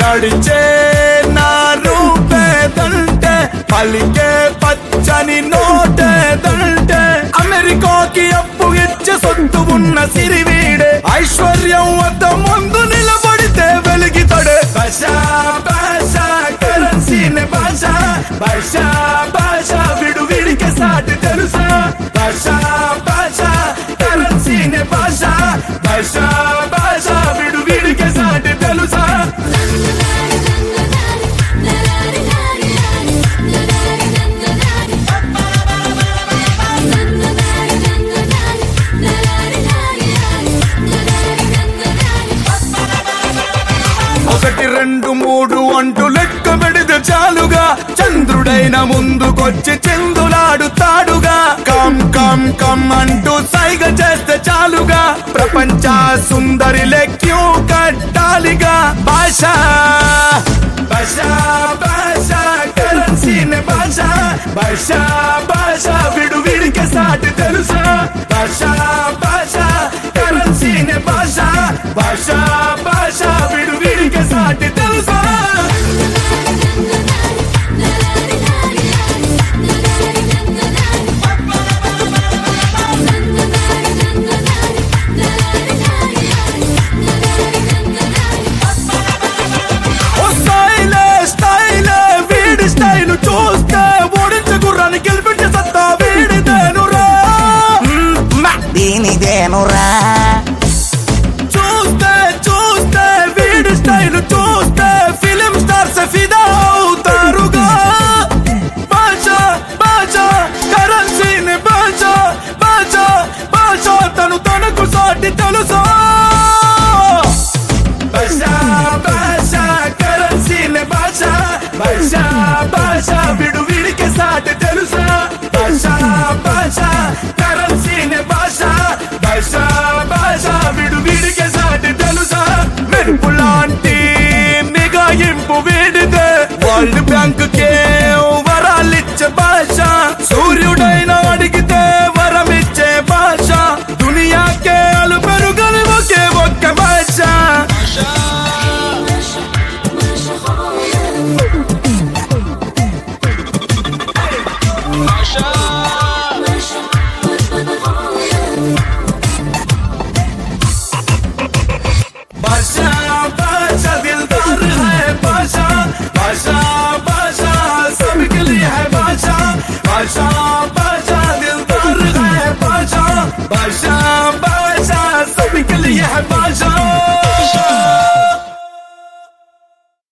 నడిచే నా రూపేదంటే పలికే పచ్చని నోటేదంటే అమెరికాకి అప్పు ఇచ్చే సొత్తు ఉన్న సిరివీడే ఐశ్వర్యం వద్ద ముందు నిలబడితే వెలిగితడే భాష భాష కరెన్సీని భాష భాష భాష విడు విడికి సాటి తెలుసా భాష భాష కరెన్సీని భాష భాష భాష విడు విడికి సాటి తెలుసా ఒకటి రెండు మూడు అంటూ లెక్క పెడితే చాలుగా చంద్రుడైన ముందుకొచ్చి చెందులాడుతాడుగా కమ్ కమ్ కమ్ అంటూ సైగ చేస్తే చాలుగా ప్రపంచ సుందరి లెక్క్యూ కట్టాలిగా భాష భాష భాష కరెన్సీని భాష భాష భాష విడు విడికి సాటి తెలుసా భాష భాష కరెన్సీని భాష భాష భాష విడు విడికి సాటి తెలుసా ఓ స్టైలే స్టైలే వీడి స్టైల్ చూస్తే ఓడించే గుర్రాన్ని గెలిపించే సత్తా వీడిదేనురా దీనిదేనురా చూస్తే చూస్తే వీడి స్టైల్ చూస్తే ఫిలిం స్టార్స్ ఫిదా అవుతారుగా బాజా బాజా కరెన్సీని బాజా బాజా బాజా తను తనకు సాటి తెలుసా భాషా భాషా కరెన్సీని భాషా భాషా భాషా విడు విడికి సాటి తెలుసా భాషా భాషా కరెన్సీని భాషా భాషా భాషా విడు విడికి సాటి తెలుసా మెరుపు లాంటి మిగాయింపు వీడిదే వరల్డ్ బ్యాంక్ కే వరాలిచ్చే భాష సూర్యుడైన అడిగితే వరమిచ్చే భాష దునియాకే అలు పెరుగని ఒకే ఒక్క భాష भाषा भाषा दिलदार है भाषा भाषा भाषा सबके लिए है भाषा भाषा भाषा दिलदार है भाषा भाषा भाषा सबके लिए है भाषा